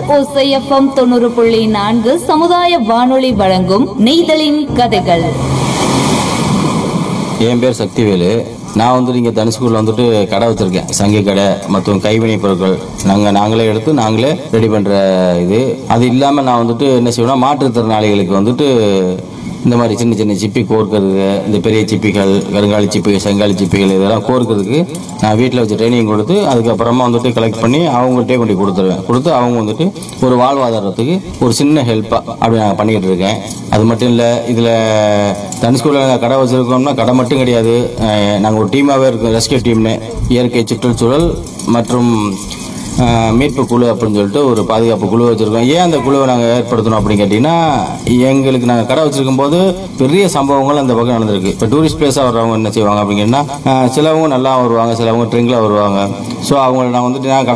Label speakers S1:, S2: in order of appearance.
S1: ஓசைஎஃப்எம் தொண்ணூறு புள்ளி நான்கு சமுதாய வானொலி வழங்கும் நெய்தலின் கதைகள்
S2: என் பேர் சக்திவேலு நான் வந்துட்டு இங்கே தனுஷ்கூரில் வந்துட்டு கடை வச்சுருக்கேன் சங்கி கடை மற்றும் கைவினை பொருட்கள் நாங்கள் நாங்களே எடுத்து நாங்களே ரெடி பண்ணுற இது அது இல்லாமல் நான் வந்துட்டு என்ன செய்வேன்னா மாற்றுத்திறனாளிகளுக்கு வந்துட்டு இந்த மாதிரி சின்ன சின்ன சிப்பி கோர்க்கறதுக்கு இந்த பெரிய சிப்பிகள் கருங்காலி சிப்பிகள் செங்காலி சிப்பிகள் இதெல்லாம் கோர்க்கறதுக்கு நான் வீட்டில் வச்சு ட்ரைனிங் கொடுத்து அதுக்கப்புறமா வந்துட்டு கலெக்ட் பண்ணி அவங்கள்ட்டே கொண்டு போய் கொடுத்துருவேன் கொடுத்து அவங்க வந்துட்டு ஒரு வாழ்வாதாரத்துக்கு ஒரு சின்ன ஹெல்ப்பாக அப்படி நான் பண்ணிக்கிட்டு இருக்கேன் அது மட்டும் இல்லை இதில் தனுஷ்கூரில் நாங்கள் கடை வச்சுருக்கோம்னா கடை மட்டும் கிடையாது நாங்கள் ஒரு டீமாகவே இருக்கோம் ரெஸ்கியூ டீம்னு இயற்கை சுற்றுச்சூழல் மற்றும் அஹ், மீட்பு குழு அப்படின்னு சொல்லிட்டு ஒரு பாதுகாப்பு குழு வச்சுருக்கோம் ஏன் அந்த குழுவை நாங்கள் ஏற்படுத்தணும் அப்படின்னு கேட்டிங்கன்னா எங்களுக்கு நாங்கள் கடை வச்சிருக்கும் போது பெரிய சம்பவங்கள் அந்த பக்கம் நடந்திருக்கு இப்போ டூரிஸ்ட் பிளேஸாக வர்றவங்க என்ன செய்வாங்க அப்படிங்கன்னா அஹ், சிலவங்க நல்லா வருவாங்க சிலவங்க ட்ரிங்கில் வருவாங்க ஸோ அவங்கள நான் வந்துட்டு நான் கடை